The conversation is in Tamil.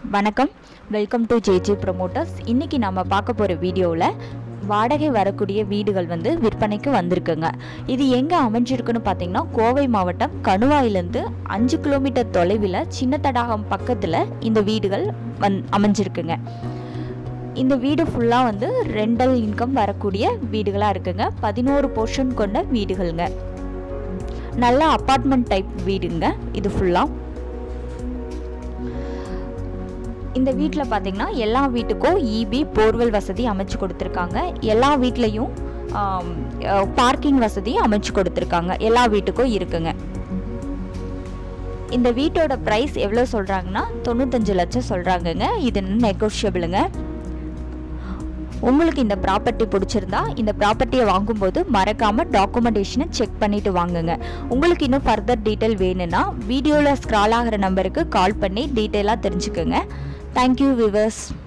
வணக்கம் வெல்கம் டு ஜேஜே ப்ரொமோட்டர்ஸ் இன்றைக்கி நம்ம பார்க்க போகிற வீடியோவில் வாடகை வரக்கூடிய வீடுகள் வந்து விற்பனைக்கு வந்திருக்குங்க இது எங்கே அமைஞ்சிருக்குன்னு பார்த்தீங்கன்னா கோவை மாவட்டம் கணுவாயிலேருந்து அஞ்சு கிலோமீட்டர் தொலைவில் சின்ன தடாகம் பக்கத்தில் இந்த வீடுகள் வந் அமைஞ்சிருக்குங்க இந்த வீடு ஃபுல்லாக வந்து ரெண்டல் இன்கம் வரக்கூடிய வீடுகளாக இருக்குங்க பதினோரு போர்ஷன் கொண்ட வீடுகளுங்க நல்ல அப்பார்ட்மெண்ட் டைப் வீடுங்க இது ஃபுல்லாக இந்த வீட்டில் பார்த்தீங்கன்னா எல்லா வீட்டுக்கும் இபி போர்வெல் வசதி அமைச்சு கொடுத்துருக்காங்க எல்லா வீட்லேயும் பார்க்கிங் வசதி அமைச்சு கொடுத்துருக்காங்க எல்லா வீட்டுக்கும் இருக்குங்க இந்த வீட்டோட ப்ரைஸ் எவ்வளோ சொல்கிறாங்கன்னா தொண்ணூத்தஞ்சு லட்சம் சொல்கிறாங்கங்க இது நெகோஷியபிளுங்க உங்களுக்கு இந்த ப்ராப்பர்ட்டி பிடிச்சிருந்தா இந்த ப்ராப்பர்ட்டியை வாங்கும்போது மறக்காமல் டாக்குமெண்டேஷனை செக் பண்ணிட்டு வாங்குங்க உங்களுக்கு இன்னும் ஃபர்தர் டீட்டெயில் வேணும்னா வீடியோவில் ஸ்க்ரால் ஆகிற நம்பருக்கு கால் பண்ணி டீட்டெயிலாக தெரிஞ்சுக்கோங்க தேங்க்யூ விவர்ஸ்